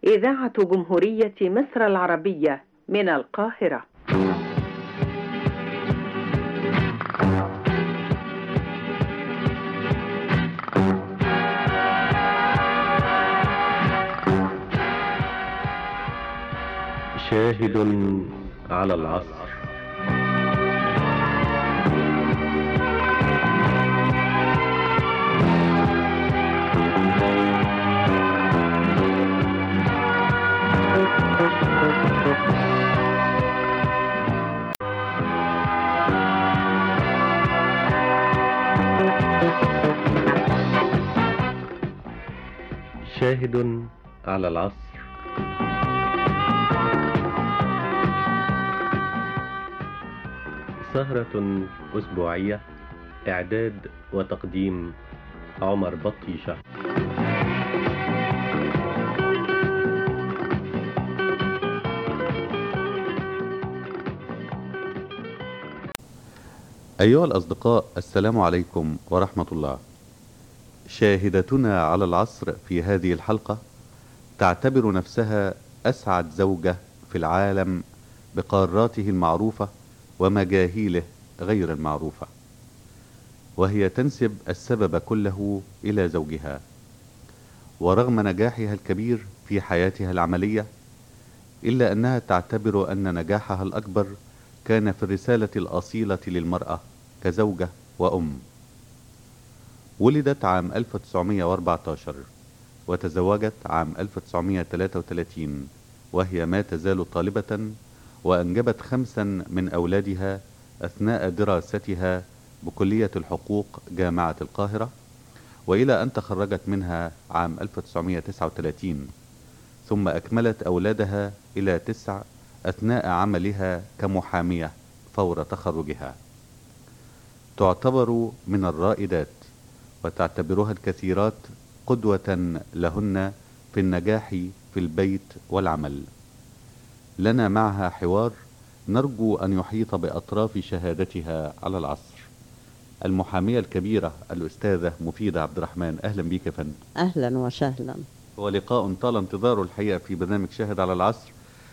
إذاعة جمهورية مصر العربية من القاهرة شاهد على العصر شاهد على العصر سهرة أسبوعية إعداد وتقديم عمر بطيشة أيها الأصدقاء السلام عليكم ورحمة الله شاهدتنا على العصر في هذه الحلقة تعتبر نفسها أسعد زوجة في العالم بقاراته المعروفة ومجاهيله غير المعروفة وهي تنسب السبب كله إلى زوجها ورغم نجاحها الكبير في حياتها العملية إلا أنها تعتبر أن نجاحها الأكبر كان في الرسالة الأصيلة للمرأة كزوجة وأم ولدت عام 1914 وتزوجت عام 1933 وهي ما تزال طالبة وأنجبت خمسا من أولادها أثناء دراستها بكلية الحقوق جامعة القاهرة وإلى أن تخرجت منها عام 1939 ثم أكملت أولادها إلى تسع أثناء عملها كمحامية فور تخرجها تعتبر من الرائدات وتعتبرها الكثيرات قدوة لهن في النجاح في البيت والعمل لنا معها حوار نرجو أن يحيط بأطراف شهادتها على العصر المحامية الكبيرة الأستاذة مفيدة عبد الرحمن أهلا بك يا فندم أهلا وسهلا هو لقاء طال انتظاره الحقيقة في برنامج شاهد على العصر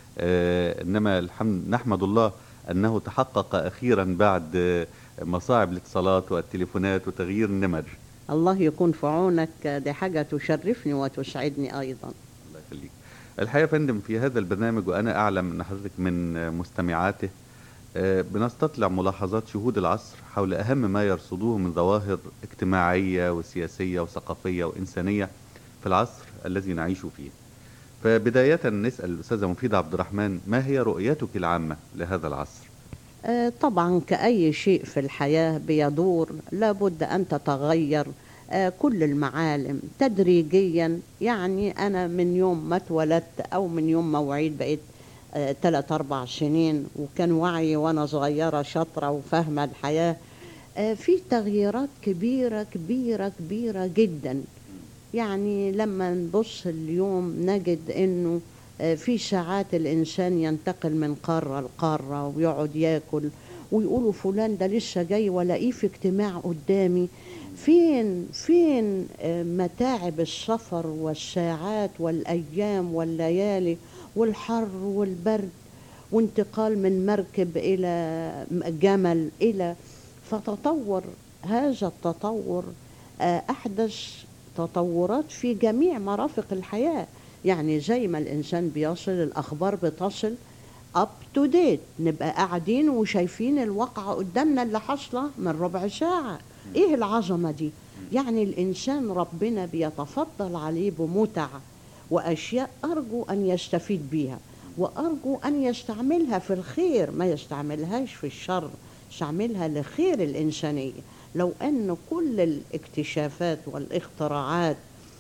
آه إنما الحمد نحمد الله أنه تحقق أخيرا بعد آه، مصاعب الاتصالات والتليفونات وتغيير النمر الله يكون في عونك دي حاجة تشرفني وتسعدني أيضا الله يخليك الحقيقة يا فندم في هذا البرنامج وأنا أعلم أن حضرتك من آه، مستمعاته آه، بنستطلع ملاحظات شهود العصر حول أهم ما يرصدوه من ظواهر اجتماعية وسياسية وثقافية وإنسانية في العصر الذي نعيش فيه فبداية نسأل الأستاذة مفيدة عبد الرحمن ما هي رؤيتك العامة لهذا العصر؟ آه، طبعا كأي شيء في الحياة بيدور لابد أن تتغير آه، كل المعالم تدريجيا يعني أنا من يوم ما اتولدت أو من يوم ما وعيت بقيت آه، تلات أربع سنين وكان وعي وأنا صغيرة شاطرة وفاهمة الحياة آه، في تغييرات كبيرة كبيرة كبيرة جدا يعني لما نبص اليوم نجد انه آه، في ساعات الانسان ينتقل من قاره لقاره ويقعد ياكل ويقولوا فلان ده لسه جاي ولاقيه في اجتماع قدامي فين فين آه، متاعب السفر والساعات والايام والليالي والحر والبرد وانتقال من مركب الى جمل الى فتطور هذا التطور آه، احدث تطورات في جميع مرافق الحياه يعني زي ما الانسان بيصل الاخبار بتصل اب تو ديت نبقى قاعدين وشايفين الواقعه قدامنا اللي حاصله من ربع ساعه ايه العظمه دي يعني الانسان ربنا بيتفضل عليه بمتع واشياء ارجو ان يستفيد بيها وارجو ان يستعملها في الخير ما يستعملهاش في الشر يستعملها لخير الانسانيه لو ان كل الاكتشافات والاختراعات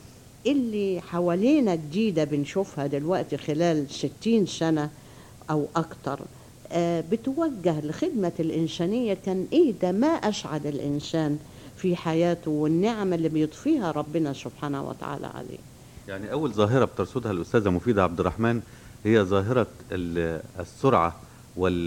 اللي حوالينا جديدة بنشوفها دلوقتي خلال ستين سنة أو أكتر آه، بتوجه لخدمة الإنسانية كان إيه ده ما أسعد الإنسان في حياته والنعم اللي بيضفيها ربنا سبحانه وتعالى عليه يعني أول ظاهرة بترصدها الأستاذة مفيدة عبد الرحمن هي ظاهرة ال- السرعة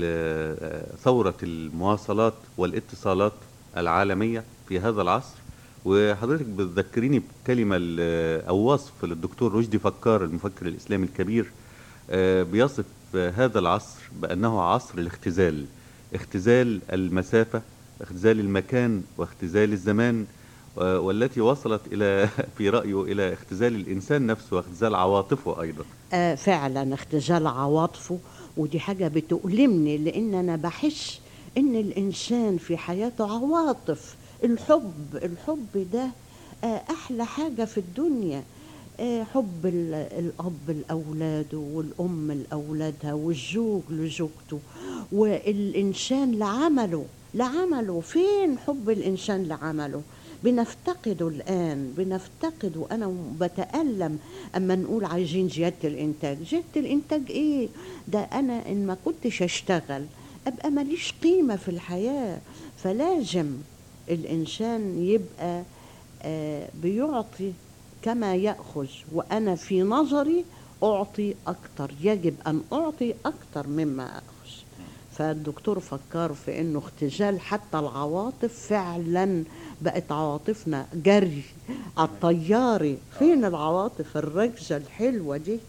وثورة المواصلات والاتصالات العالمية في هذا العصر وحضرتك بتذكريني بكلمة ل- أو وصف للدكتور رشدي فكار المفكر الإسلامي الكبير آه، بيصف آه، هذا العصر بأنه عصر الاختزال اختزال المسافة اختزال المكان واختزال الزمان آه، والتي وصلت إلى في رأيه إلى اختزال الإنسان نفسه واختزال عواطفه أيضا آه فعلا اختزال عواطفه ودي حاجة بتؤلمني لأن أنا بحس إن الإنسان في حياته عواطف الحب الحب ده آه أحلى حاجة في الدنيا آه حب ال- الأب لأولاده والأم لأولادها والزوج لزوجته والإنسان لعمله لعمله فين حب الإنسان لعمله بنفتقده الآن بنفتقده أنا بتألم أما نقول عايزين زيادة الإنتاج زيادة الإنتاج إيه ده أنا إن ما كنتش أشتغل أبقى ماليش قيمة في الحياة فلازم الإنسان يبقى آه، بيعطي كما يأخذ وأنا في نظري أعطي أكتر يجب أن أعطي أكتر مما أخذ فالدكتور فكر في انه اختزال حتى العواطف فعلا بقت عواطفنا جري على الطياري فين العواطف الركزه الحلوه دي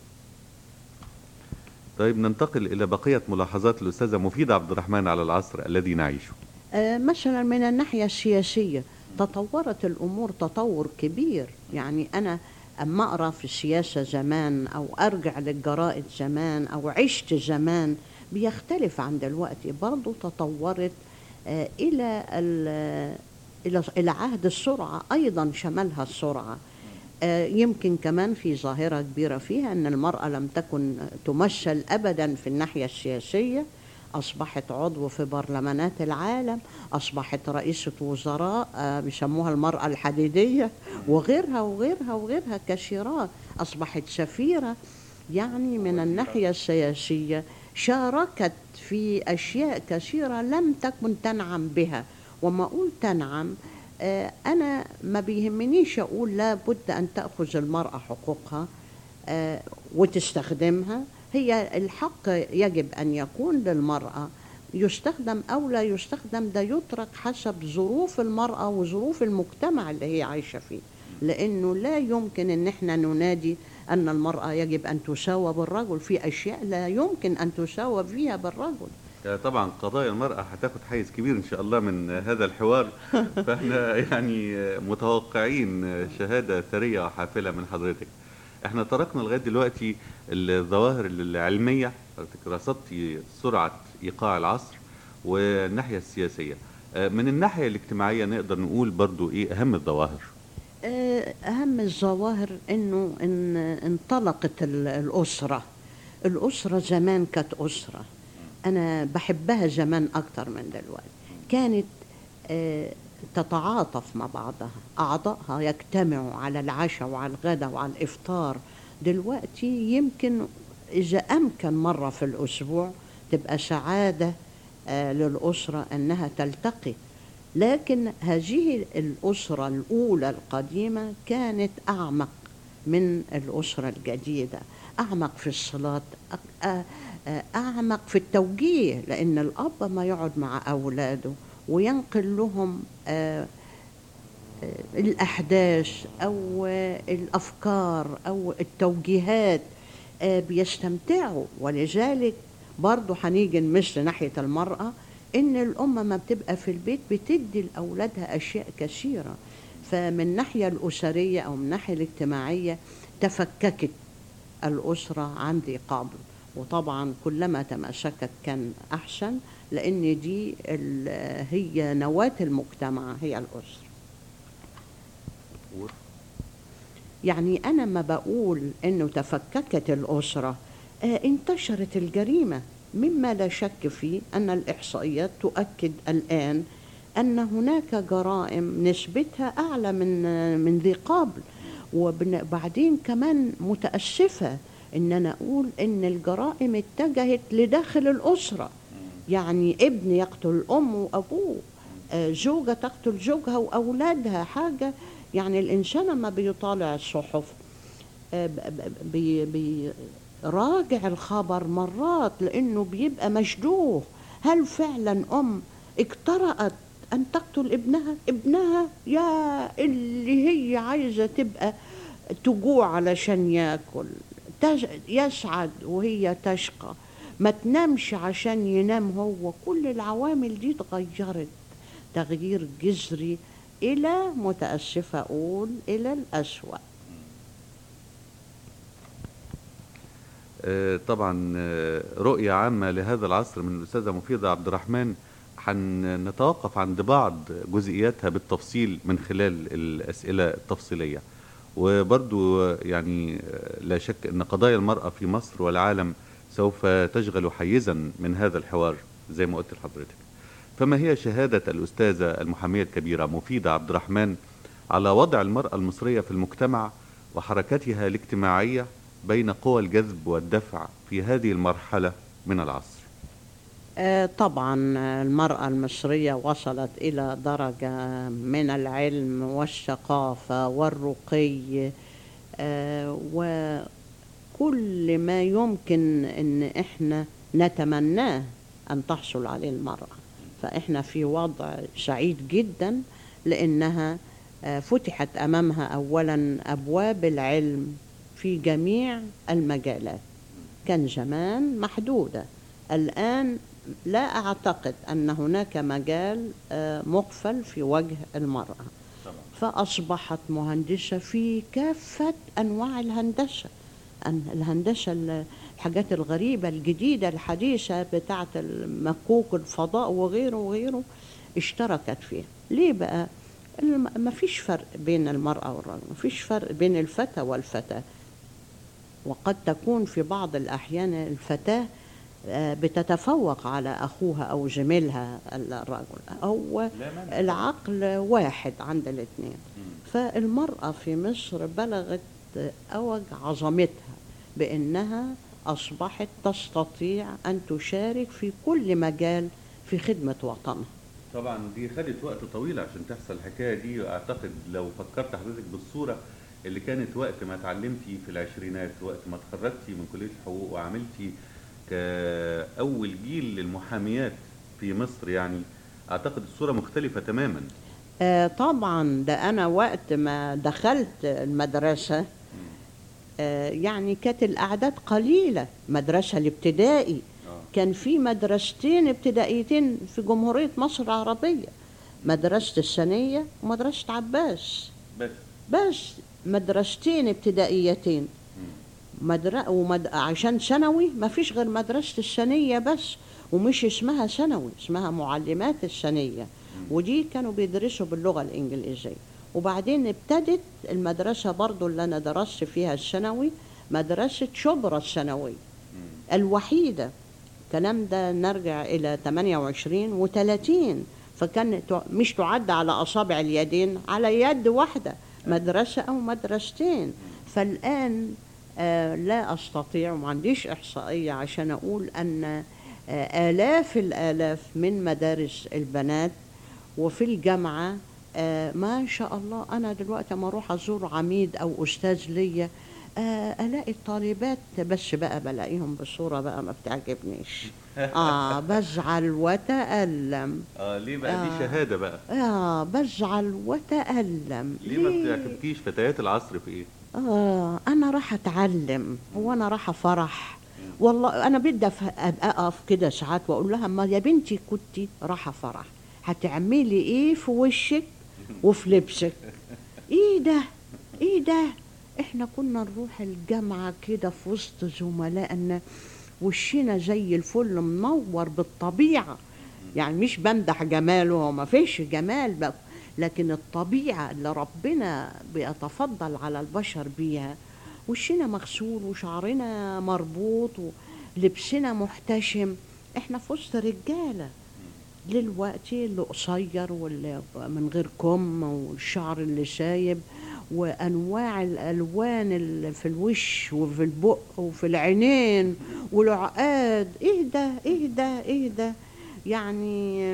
طيب ننتقل إلى بقية ملاحظات الأستاذة مفيدة عبد الرحمن على العصر الذي نعيشه آه، مثلا من الناحية السياسية تطورت الأمور تطور كبير يعني أنا أما أقرأ في السياسة زمان أو أرجع للجرائد زمان أو عشت زمان بيختلف عن دلوقتي برضو تطورت آه، إلى ال- إلى إلى عهد السرعة أيضا شملها السرعة آه، يمكن كمان في ظاهرة كبيرة فيها أن المرأة لم تكن تمثل أبدا في الناحية السياسية أصبحت عضو في برلمانات العالم أصبحت رئيسة وزراء آه، بيسموها المرأة الحديدية وغيرها وغيرها وغيرها كثيرات أصبحت سفيرة يعني من الناحية السياسية شاركت في أشياء كثيرة لم تكن تنعم بها وما أقول تنعم آه، أنا ما بيهمنيش أقول لا بد أن تأخذ المرأة حقوقها آه، وتستخدمها هي الحق يجب أن يكون للمرأة يستخدم أو لا يستخدم ده يترك حسب ظروف المرأة وظروف المجتمع اللي هي عايشة فيه لأنه لا يمكن أن احنا ننادي أن المرأة يجب أن تساوى بالرجل في أشياء لا يمكن أن تساوى فيها بالرجل آه، طبعا قضايا المرأة هتاخد حيز كبير إن شاء الله من آه، هذا الحوار فإحنا يعني آه، متوقعين آه، شهادة ثرية وحافلة من حضرتك احنا تركنا لغاية دلوقتي الظواهر العلمية حضرتك رصدتي سرعة إيقاع العصر والناحية السياسية آه، من الناحية الاجتماعية نقدر نقول برضو إيه أهم الظواهر آه، أهم الظواهر إنه إن انطلقت ال- الأسرة الأسرة زمان كانت أسرة أنا بحبها زمان أكتر من دلوقتي كانت آه، تتعاطف مع بعضها أعضائها يجتمعوا على العشاء وعلى الغداء وعلى الإفطار دلوقتي يمكن إذا أمكن مرة في الأسبوع تبقى سعادة آه، للأسرة أنها تلتقي لكن هذه الأسرة الأولى القديمة كانت أعمق من الأسرة الجديدة أعمق في الصلاة أ- أ- أعمق في التوجيه لأن الأب ما يقعد مع أولاده وينقل لهم آه، آه، الأحداث أو آه، الأفكار أو التوجيهات آه، بيستمتعوا ولذلك برضه هنيجي نمس ناحية المرأة إن الأم ما بتبقى في البيت بتدي لأولادها أشياء كثيرة فمن الناحية الأسرية أو من الناحية الاجتماعية تفككت الأسرة عندي قبل وطبعا كلما تماسكت كان أحسن لأن دي ال- هي نواة المجتمع هي الأسرة يعني أنا ما بقول إنه تفككت الأسرة آه، انتشرت الجريمة مما لا شك فيه أن الإحصائيات تؤكد الآن أن هناك جرائم نسبتها أعلى من من ذي قبل وبعدين كمان متأسفة إن أنا أقول إن الجرائم اتجهت لداخل الأسرة يعني ابن يقتل أمه وأبوه آه، زوجة تقتل زوجها وأولادها حاجة يعني الإنسان لما بيطالع الصحف آه، ب- ب- بي بي راجع الخبر مرات لأنه بيبقى مشدوه هل فعلا أم اجترأت أن تقتل ابنها ابنها يا اللي هي عايزة تبقى تجوع علشان ياكل تج- يسعد وهي تشقى ما تنامش عشان ينام هو كل العوامل دي اتغيرت تغيير جذري إلى متأسفة أقول إلى الأسوأ آه، طبعا آه، رؤية عامة لهذا العصر من الأستاذة مفيدة عبد الرحمن هنتوقف عند بعض جزئياتها بالتفصيل من خلال الأسئلة التفصيلية وبرضو آه، يعني آه، لا شك أن قضايا المرأة في مصر والعالم سوف تشغل حيزا من هذا الحوار زي ما قلت لحضرتك فما هي شهادة الأستاذة المحامية الكبيرة مفيدة عبد الرحمن على وضع المرأة المصرية في المجتمع وحركتها الاجتماعية بين قوى الجذب والدفع في هذه المرحلة من العصر آه، طبعا آه، المرأة المصرية وصلت إلى درجة من العلم والثقافة والرقي آه، وكل ما يمكن أن إحنا نتمناه أن تحصل عليه المرأة فإحنا في وضع سعيد جدا لأنها آه، فتحت أمامها أولا أبواب العلم في جميع المجالات كان زمان محدودة الآن لا أعتقد أن هناك مجال آه، مقفل في وجه المرأة فأصبحت مهندسة في كافة أنواع الهندسة أن الهندسة ال- الحاجات الغريبة الجديدة الحديثة بتاعة المكوك الفضاء وغيره وغيره اشتركت فيها ليه بقى ما فيش فرق بين المرأة والرجل ما فيش فرق بين الفتى والفتاة وقد تكون في بعض الأحيان الفتاة آه، بتتفوق على أخوها أو زميلها الرجل أو العقل واحد عند الاثنين فالمرأة في مصر بلغت أوج عظمتها بأنها أصبحت تستطيع أن تشارك في كل مجال في خدمة وطنها طبعا دي خدت وقت طويل عشان تحصل الحكاية دي واعتقد لو فكرت حضرتك بالصورة اللي كانت وقت ما اتعلمتي في العشرينات وقت ما اتخرجتي من كلية الحقوق وعملتي كأول جيل للمحاميات في مصر يعني اعتقد الصورة مختلفة تماما آه، طبعا ده أنا وقت ما دخلت المدرسة آه، يعني كانت الأعداد قليلة مدرسة الابتدائي كان في مدرستين ابتدائيتين في جمهورية مصر العربية مدرسة الثانية ومدرسة عباس بس بس مدرستين ابتدائيتين مدر... ومد... عشان ثانوي ما فيش غير مدرسة الثانية بس ومش اسمها ثانوي اسمها معلمات الثانية ودي كانوا بيدرسوا باللغة الإنجليزية وبعدين ابتدت المدرسة برضو اللي أنا درست فيها الثانوي مدرسة شبرا الثانوية الوحيدة الكلام ده نرجع إلى 28 و30 فكان تع- مش تعد على أصابع اليدين على يد واحدة مدرسة أو مدرستين فالآن آه لا أستطيع وما عنديش إحصائية عشان أقول أن آه آلاف الآلاف من مدارس البنات وفي الجامعة آه ما شاء الله أنا دلوقتي أما أروح أزور عميد أو أستاذ ليا آه ألاقي الطالبات بس بقى بلاقيهم بصورة بقى ما بتعجبنيش آه بزعل وتألم اه ليه بقى دي آه. شهادة بقى آه بزعل وتألم ليه ما بتعجبكيش فتيات العصر في ايه آه أنا راح أتعلم وأنا راح فرح والله أنا بدي أف- أبقى أقف كده ساعات وأقول لها ما يا بنتي كنتي راح فرح هتعملي إيه في وشك وفي لبسك إيه ده إيه ده إحنا كنا نروح الجامعة كده في وسط زملائنا وشنا زي الفل منور بالطبيعة يعني مش بمدح جماله هو ما فيش جمال بقى لكن الطبيعة اللي ربنا بيتفضل على البشر بيها وشنا مغسول وشعرنا مربوط ولبسنا محتشم احنا في وسط رجالة دلوقتي اللي قصير واللي من غير كم والشعر اللي سايب وانواع الالوان اللي في الوش وفي البق وفي العينين والعقاد ايه ده ايه ده ايه ده يعني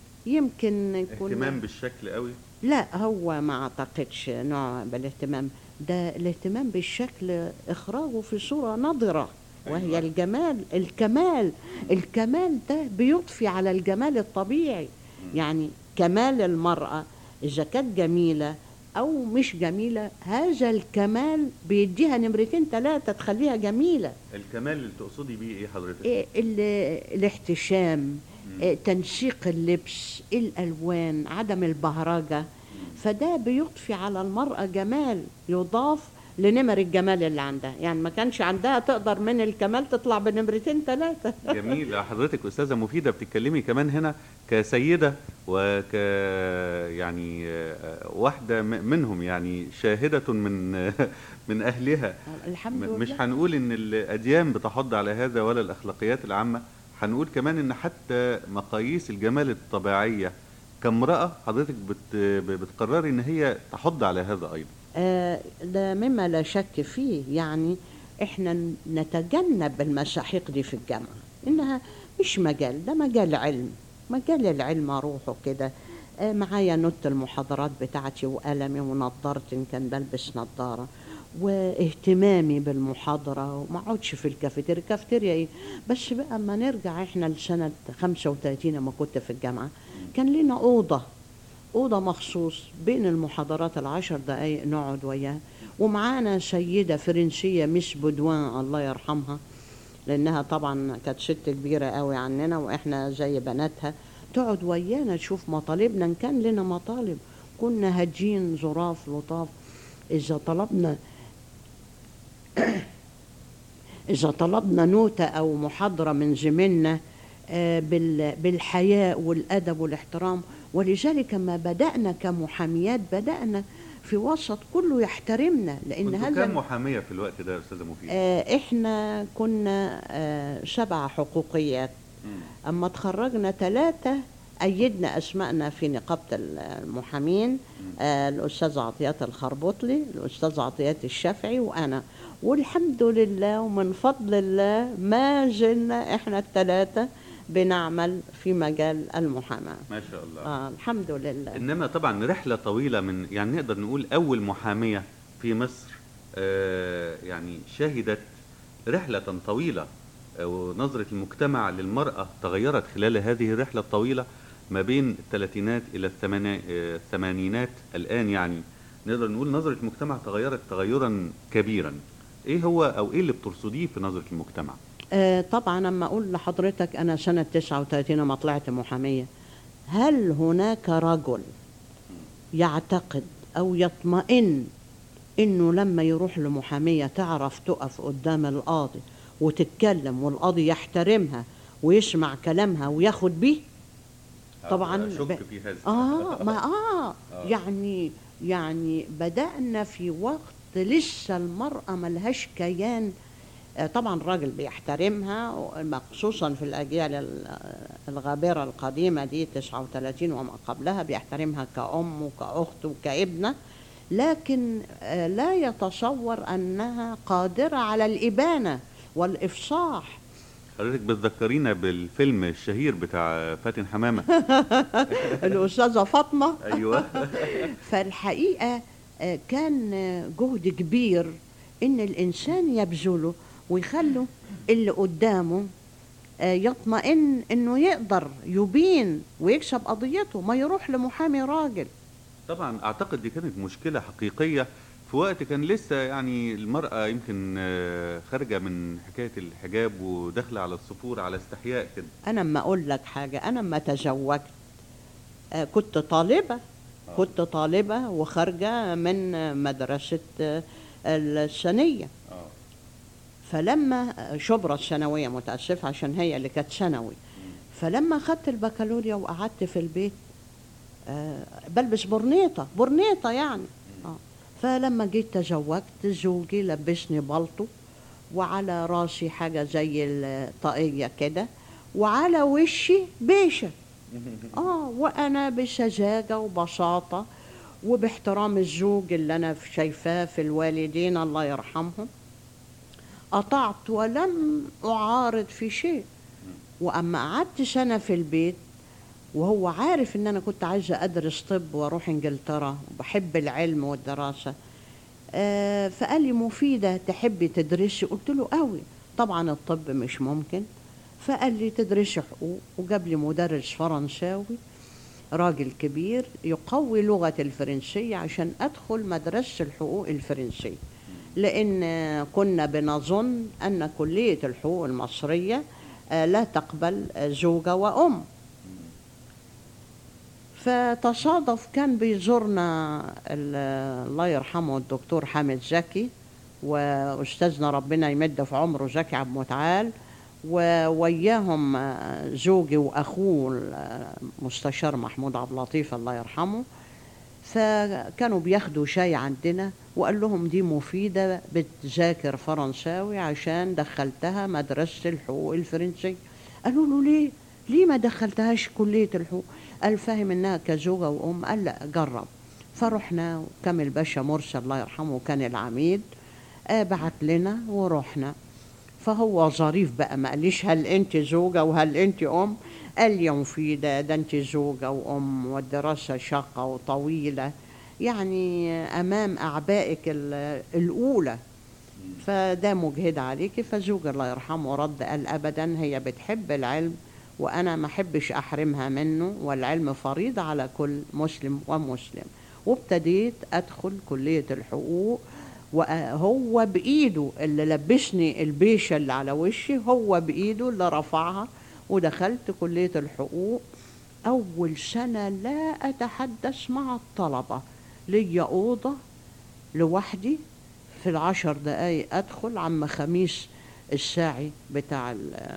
يمكن كنا اهتمام بالشكل قوي لا هو ما اعتقدش نوع بالاهتمام ده الاهتمام بالشكل اخراجه في صوره نضره وهي الجمال الكمال الكمال ده بيضفي على الجمال الطبيعي يعني كمال المرأة إذا كانت جميلة أو مش جميلة هذا الكمال بيديها نمرتين ثلاثة تخليها جميلة الكمال اللي تقصدي بيه ايه حضرتك إيه ال- الاحتشام إيه تنسيق اللبس الألوان عدم البهرجة فده بيضفي على المرأة جمال يضاف لنمر الجمال اللي عندها يعني ما كانش عندها تقدر من الكمال تطلع بنمرتين ثلاثة جميل حضرتك استاذه مفيده بتتكلمي كمان هنا كسيده وك يعني آه، واحده م- منهم يعني شاهده من من اهلها الحمد م- مش لله هنقول ان الاديان بتحض على هذا ولا الاخلاقيات العامه هنقول كمان ان حتى مقاييس الجمال الطبيعيه كامراه حضرتك بت بتقرري ان هي تحض على هذا ايضا آه، ده مما لا شك فيه يعني احنا ن- نتجنب المساحيق دي في الجامعة انها مش مجال ده مجال علم مجال العلم اروحه كده آه، معايا نوت المحاضرات بتاعتي وقلمي ونضارتي ان كان بلبس نضارة واهتمامي بالمحاضرة وما اقعدش في الكافيتيريا الكافيتيريا ايه بس بقى اما نرجع احنا لسنة 35 لما كنت في الجامعة كان لنا أوضة أوضة مخصوص بين المحاضرات العشر دقايق نقعد وياها ومعانا سيدة فرنسية مس بودوان الله يرحمها لأنها طبعا كانت ست كبيرة قوي عننا وإحنا زي بناتها تقعد ويانا تشوف مطالبنا إن كان لنا مطالب كنا هجين ظراف لطاف إذا طلبنا إذا طلبنا نوتة أو محاضرة من زميلنا آه، بال- بالحياء والأدب والاحترام ولذلك ما بدأنا كمحاميات بدأنا في وسط كله يحترمنا لأن كنتوا هذا كام محاميه في الوقت ده يا استاذه مفيده آه، احنا كنا آه، سبع حقوقيات مم. اما تخرجنا ثلاثة أيدنا أسمائنا في نقابة المحامين آه، الأستاذ عطيات الخربطلي الأستاذ عطيات الشافعي وأنا والحمد لله ومن فضل الله ما زلنا إحنا الثلاثة بنعمل في مجال المحاماة ما شاء الله آه الحمد لله انما طبعا رحله طويله من يعني نقدر نقول اول محاميه في مصر آه، يعني شهدت رحله طويله آه، ونظره المجتمع للمراه تغيرت خلال هذه الرحله الطويله ما بين الثلاثينات الى الثمانا- آه، الثمانينات الان يعني نقدر نقول نظره المجتمع تغيرت تغيرا كبيرا ايه هو او ايه اللي بترصديه في نظره المجتمع آه طبعا لما أقول لحضرتك أنا سنة 39 لما طلعت محامية هل هناك رجل يعتقد أو يطمئن إنه لما يروح لمحامية تعرف تقف قدام القاضي وتتكلم والقاضي يحترمها ويسمع كلامها وياخد بيه طبعا اشك ب- في هذا آه ما آه آه. يعني يعني بدأنا في وقت لسه المرأة ملهاش كيان آه، طبعا الراجل بيحترمها خصوصا في الأجيال ال- الغابرة القديمة دي 39 وما قبلها بيحترمها كأم وكأخت وكابنة لكن آه، لا يتصور أنها قادرة على الإبانة والإفصاح حضرتك بتذكرينا بالفيلم الشهير بتاع فاتن حمامه الأستاذة فاطمة ايوه فالحقيقة آه، كان آه، جهد كبير إن الإنسان يبذله ويخلوا اللي قدامه آه، يطمئن إنه يقدر يبين ويكسب قضيته ما يروح لمحامي راجل طبعا اعتقد دي كانت مشكله حقيقيه في وقت كان لسه يعني المراه يمكن آه، خارجه من حكايه الحجاب وداخله على الصفور على استحياء كده أنا أما أقول لك حاجة أنا أما تزوجت آه، كنت طالبة كنت طالبة وخارجة من آه، مدرسة آه، الثانية فلما شبرا الثانوية متأسفة عشان هي اللي كانت ثانوي فلما خدت البكالوريا وقعدت في البيت آه، بلبس برنيطة برنيطة يعني آه. فلما جيت تزوجت زوجي لبسني بلطو وعلى راسي حاجة زي الطاقية كده وعلى وشي بيشة اه وانا بسذاجة وبساطة وباحترام الزوج اللي انا شايفاه في الوالدين الله يرحمهم قطعت ولم أعارض في شيء وأما قعدت سنة في البيت وهو عارف إن أنا كنت عايزة أدرس طب وأروح إنجلترا وبحب العلم والدراسة آه فقال لي مفيدة تحبي تدرسي قلت له قوي طبعا الطب مش ممكن فقال لي تدرسي حقوق وجاب لي مدرس فرنساوي راجل كبير يقوي لغة الفرنسية عشان أدخل مدرسة الحقوق الفرنسية لأن كنا بنظن أن كلية الحقوق المصرية آه، لا تقبل آه، زوجة وأم فتصادف كان بيزورنا ال- الله يرحمه الدكتور حامد زكي واستاذنا ربنا يمد في عمره زكي عبد المتعال ووياهم آه، زوجي واخوه المستشار محمود عبد اللطيف الله يرحمه فكانوا بياخدوا شاي عندنا وقال لهم دي مفيدة بتذاكر فرنساوي عشان دخلتها مدرسة الحقوق الفرنسية قالوا له ليه ليه ما دخلتهاش كلية الحقوق قال فاهم انها كزوجة وام قال لا جرب فرحنا وكامل باشا مرسي الله يرحمه كان العميد آه بعت لنا ورحنا فهو ظريف بقى ما قاليش هل انت زوجة وهل انت ام قال يا مفيدة ده انت زوجة وام والدراسة شاقة وطويلة يعني امام اعبائك ال- الاولى فده مجهد عليكي فزوج الله يرحمه رد قال ابدا هي بتحب العلم وانا ما احبش احرمها منه والعلم فريضة على كل مسلم ومسلم وابتديت ادخل كلية الحقوق وهو بايده اللي لبسني البيشة اللي على وشي هو بايده اللي رفعها ودخلت كلية الحقوق اول سنة لا اتحدث مع الطلبة ليا اوضة لوحدي في العشر دقايق ادخل عم خميس الساعي بتاع ال-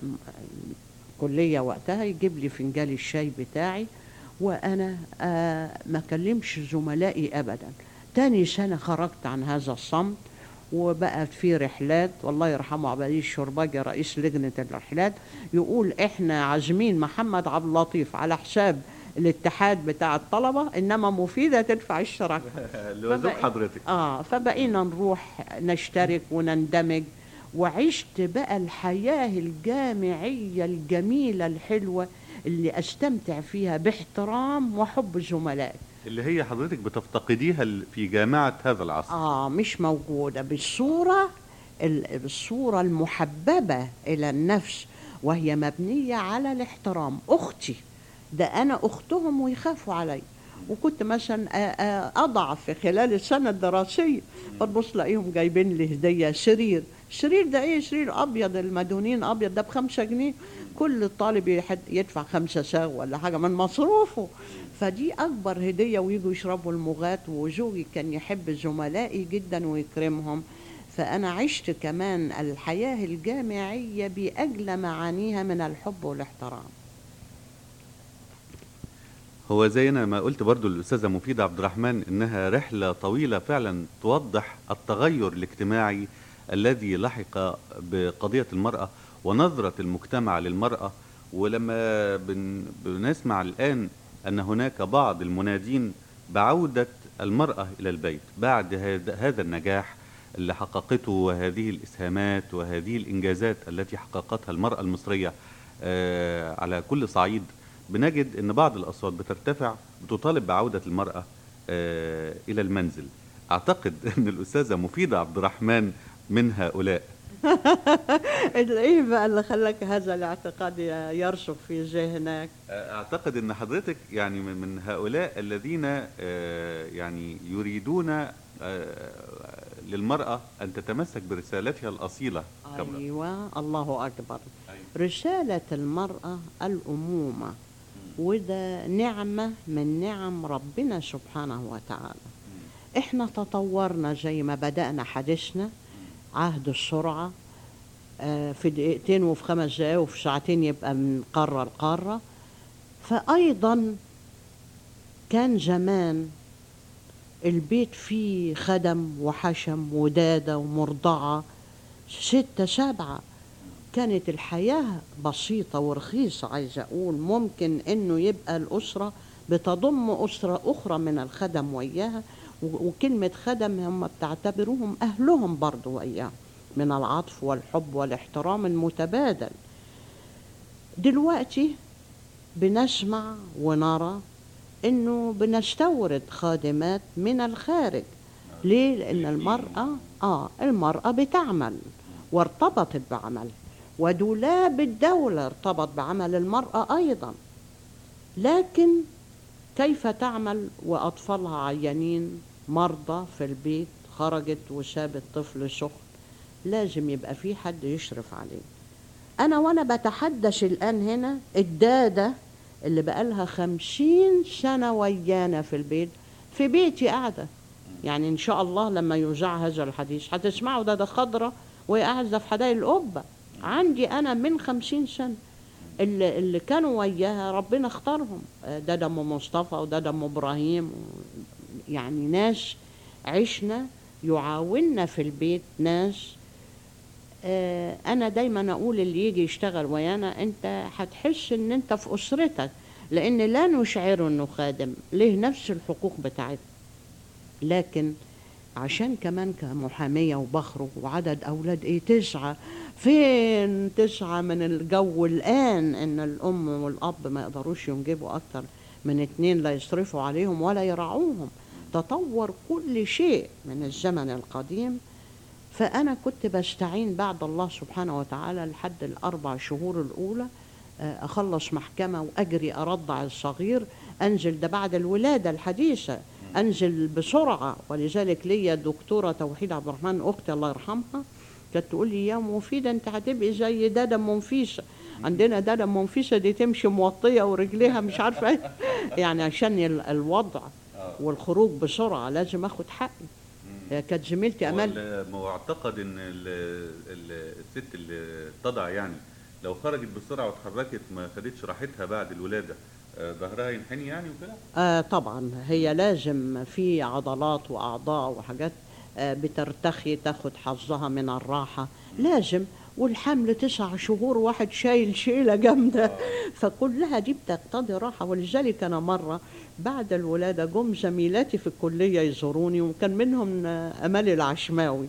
الكليه وقتها يجيب لي فنجان الشاي بتاعي وانا آه ما كلمش زملائي ابدا تاني سنه خرجت عن هذا الصمت وبقت في رحلات والله يرحمه عبدالي الشرباجي رئيس لجنه الرحلات يقول احنا عازمين محمد عبد اللطيف على حساب الاتحاد بتاع الطلبه انما مفيده تدفع الشراكه اللي هو زوج فبقى- حضرتك اه فبقينا نروح نشترك ونندمج وعشت بقى الحياة الجامعية الجميلة الحلوة اللي استمتع فيها باحترام وحب زملائي اللي هي حضرتك بتفتقديها ال- في جامعة هذا العصر اه مش موجودة بالصورة ال- بالصورة المحببة إلى النفس وهي مبنية على الاحترام أختي ده أنا أختهم ويخافوا علي وكنت مثلا آ- آ- أضعف في خلال السنة الدراسية فتبص تلاقيهم جايبين لي هدية سرير سرير ده ايه سرير ابيض المدهونين ابيض ده بخمسة جنيه كل طالب يحد- يدفع خمسة ساغ ولا حاجة من مصروفه فدي اكبر هدية ويجوا يشربوا المغات وزوجي كان يحب زملائي جدا ويكرمهم فانا عشت كمان الحياة الجامعية باجلى معانيها من الحب والاحترام هو زي انا ما قلت برضو الاستاذه مفيده عبد الرحمن انها رحله طويله فعلا توضح التغير الاجتماعي الذي لحق بقضيه المراه ونظره المجتمع للمراه ولما بن بنسمع الان ان هناك بعض المنادين بعوده المراه الى البيت بعد هذا هذا النجاح اللي حققته وهذه الاسهامات وهذه الانجازات التي حققتها المراه المصريه آه، على كل صعيد بنجد ان بعض الاصوات بترتفع بتطالب بعوده المراه آه، الى المنزل اعتقد ان الاستاذه مفيده عبد الرحمن من هؤلاء ايه بقى اللي خلاك هذا الاعتقاد يرسخ في ذهنك اعتقد ان حضرتك يعني من من هؤلاء الذين آه، يعني يريدون آه، للمراه ان تتمسك برسالتها الاصيله كامرأة. ايوه الله اكبر أيوة. رسالة المرأة الأمومة وده نعمة من نعم ربنا سبحانه وتعالى احنا تطورنا زي ما بدأنا حديثنا عهد السرعة آه، في دقيقتين وفي خمس دقايق وفي ساعتين يبقى من قارة لقارة فأيضا كان زمان البيت فيه خدم وحشم ودادة ومرضعة ستة سبعة كانت الحياة بسيطة ورخيصة عايزة أقول ممكن إنه يبقى الأسرة بتضم أسرة أخرى من الخدم وياها و- وكلمة خدم هم بتعتبروهم أهلهم برضو وياهم من العطف والحب والاحترام المتبادل دلوقتي بنسمع ونرى انه بنستورد خادمات من الخارج ليه لان المراه اه المراه بتعمل وارتبطت بعمل ودولاب الدوله ارتبط بعمل المراه ايضا لكن كيف تعمل وأطفالها عيانين مرضى في البيت خرجت وسابت طفل سخن لازم يبقى في حد يشرف عليه أنا وأنا بتحدث الآن هنا الدادة اللي بقالها خمسين سنة ويانا في البيت في بيتي قاعدة يعني إن شاء الله لما يذاع هذا الحديث هتسمعوا دادة خضرة وهي قاعدة في حدائق القبة عندي أنا من خمسين سنة اللي, اللي كانوا وياها ربنا اختارهم آه، دادا ام مصطفى ودادا ام ابراهيم و- يعني ناس عشنا يعاوننا في البيت ناس آه، انا دايما اقول اللي يجي يشتغل ويانا انت هتحس ان انت في اسرتك لان لا نشعره انه خادم ليه نفس الحقوق بتاعتنا لكن عشان كمان كمحامية وبخرج وعدد أولاد إيه تسعة فين تسعة من الجو الآن إن الأم والأب ما يقدروش ينجبوا أكتر من اتنين لا يصرفوا عليهم ولا يرعوهم تطور كل شيء من الزمن القديم فأنا كنت بستعين بعد الله سبحانه وتعالى لحد الأربع شهور الأولى آه، أخلص محكمة وأجري أرضع الصغير أنزل ده بعد الولادة الحديثة أنزل بسرعة ولذلك ليا دكتورة توحيد عبد الرحمن أختي الله يرحمها كانت تقول لي يا مفيدة أنت هتبقي زي دادا منفيسة عندنا دادا منفيسة دي تمشي موطية ورجليها مش عارفة إيه يعني عشان ال- الوضع والخروج بسرعة لازم أخد حقي آه، كانت زميلتي أمال ولا- ما هو اعتقد ان ال- ال- الست اللي تضع يعني لو خرجت بسرعه واتحركت ما خدتش راحتها بعد الولاده آه، ظهرها ينحني يعني وكده آه طبعا هي لازم في عضلات واعضاء وحاجات آه بترتخي تاخد حظها من الراحه لازم والحمل تسع شهور واحد شايل شيله جامده فكلها دي بتقتضي راحه ولذلك انا مره بعد الولاده جم زميلاتي في الكليه يزوروني وكان منهم آه، امال العشماوي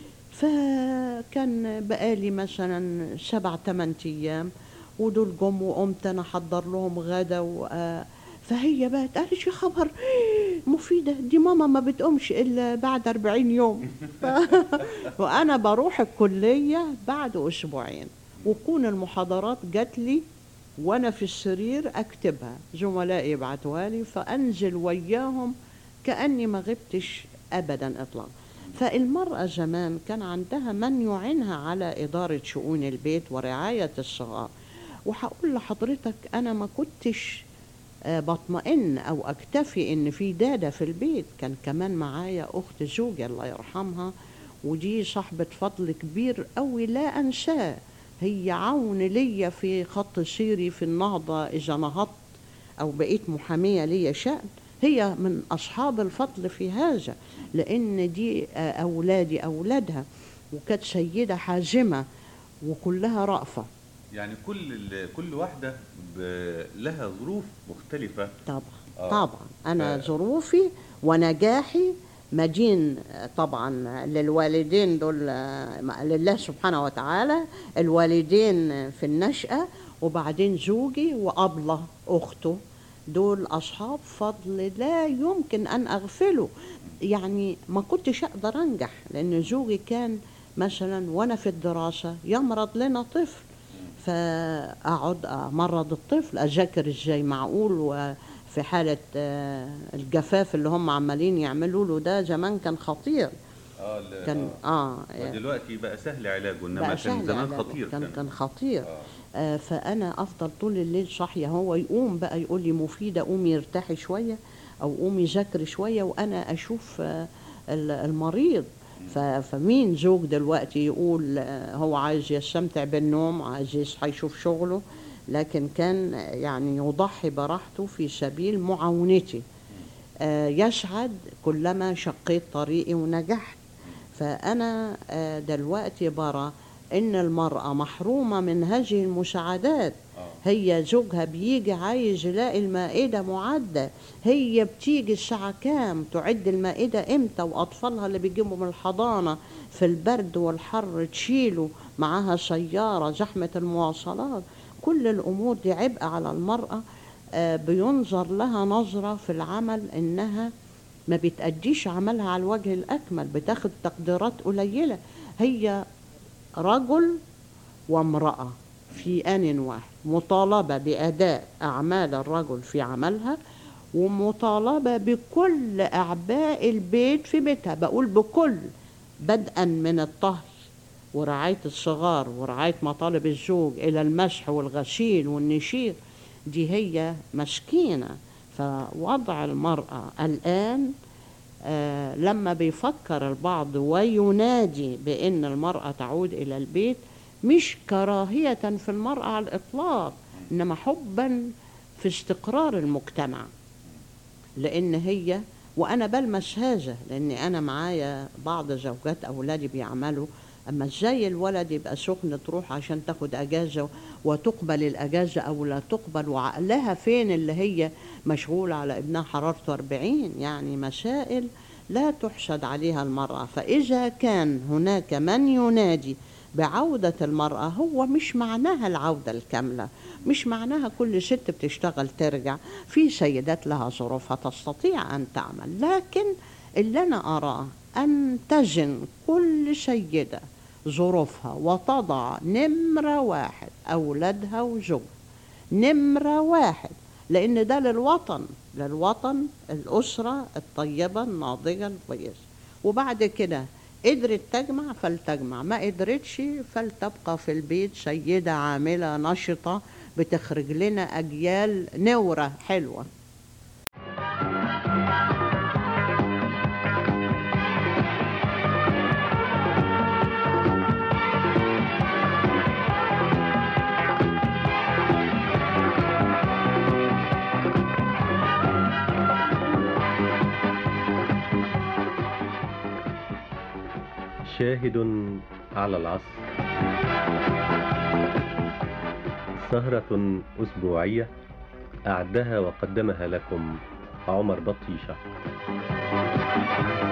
فكان بقالي مثلا سبع ثمان ايام ودول جم وقمت انا احضر لهم غدا و... آه، فهي بقت قالت يا خبر مفيدة دي ماما ما بتقومش إلا بعد أربعين يوم ف... وأنا بروح الكلية بعد أسبوعين وكون المحاضرات جات لي وأنا في السرير أكتبها زملائي يبعتوها لي فأنزل وياهم كأني ما غبتش أبدا إطلاقا فالمرأة زمان كان عندها من يعينها على إدارة شؤون البيت ورعاية الصغار وهقول لحضرتك أنا ما كنتش آه، بطمئن أو أكتفي إن في دادة في البيت كان كمان معايا أخت زوجي الله يرحمها ودي صاحبة فضل كبير قوي لا أنساه هي عون ليا في خط سيري في النهضة إذا نهضت أو بقيت محامية ليا شأن هي من أصحاب الفضل في هذا لأن دي آه، أولادي أولادها وكانت سيدة حازمة وكلها رأفة يعني كل ال- كل واحده ب- لها ظروف مختلفه طبعا آه. طبعا انا ف- ظروفي ونجاحي مدين آه، طبعا للوالدين دول آه، لله سبحانه وتعالى الوالدين في النشأة وبعدين زوجي وأبلة أخته دول أصحاب فضل لا يمكن أن أغفله يعني ما كنتش أقدر أنجح لأن زوجي كان مثلا وأنا في الدراسة يمرض لنا طفل فاقعد امرض الطفل اذاكر ازاي معقول وفي حاله آه، الجفاف اللي هم عمالين يعملوا له ده زمان كان خطير اه ال- كان آه. اه ودلوقتي بقى سهل علاجه انما بقى كان سهل زمان علاجه. خطير كان كان خطير آه. آه فانا افضل طول الليل صاحيه هو يقوم بقى يقول لي مفيده قومي ارتاحي شويه او قومي ذاكري شويه وانا اشوف آه ال- المريض ف- فمين زوج دلوقتي يقول آه، هو عايز يستمتع بالنوم عايز يصحى يشوف شغله لكن كان آه، يعني يضحي براحته في سبيل معاونتي آه، يسعد كلما شقيت طريقي ونجحت فأنا آه، دلوقتي برى إن المرأة محرومة من هذه المساعدات هي زوجها بيجي عايز يلاقي المائدة معدة هي بتيجي الساعة كام تعد المائدة امتى وأطفالها اللي بيجيبوا من الحضانة في البرد والحر تشيله معاها سيارة زحمة المواصلات كل الأمور دي عبء على المرأة آه، بينظر لها نظرة في العمل إنها ما بتأديش عملها على الوجه الأكمل بتاخد تقديرات قليلة هي رجل وامرأة في آن واحد مطالبة بأداء أعمال الرجل في عملها ومطالبة بكل أعباء البيت في بيتها بقول بكل بدءا من الطهي ورعاية الصغار ورعاية مطالب الزوج إلى المسح والغسيل والنشير دي هي مسكينة فوضع المرأة الآن آه لما بيفكر البعض وينادي بأن المرأة تعود إلى البيت مش كراهية في المرأة على الإطلاق إنما حبا في استقرار المجتمع لأن هي وأنا بلمس هذا لأن أنا معايا بعض زوجات أولادي بيعملوا أما إزاي الولد يبقى سخن تروح عشان تاخد أجازة وتقبل الأجازة أو لا تقبل وعقلها فين اللي هي مشغولة على ابنها حرارته 40 يعني مسائل لا تحسد عليها المرأة فإذا كان هناك من ينادي بعودة المرأة هو مش معناها العودة الكاملة مش معناها كل ست بتشتغل ترجع في سيدات لها ظروفها تستطيع أن تعمل لكن اللي أنا أراه أن تزن كل سيدة ظروفها وتضع نمرة واحد أولادها وزوج نمرة واحد لأن ده للوطن للوطن الأسرة الطيبة الناضجة الكويسة وبعد كده قدرت تجمع فلتجمع ما قدرتش فلتبقى في البيت سيدة عاملة نشطة بتخرج لنا أجيال نورة حلوة شاهد على العصر سهرة أسبوعية أعدها وقدمها لكم عمر بطيشة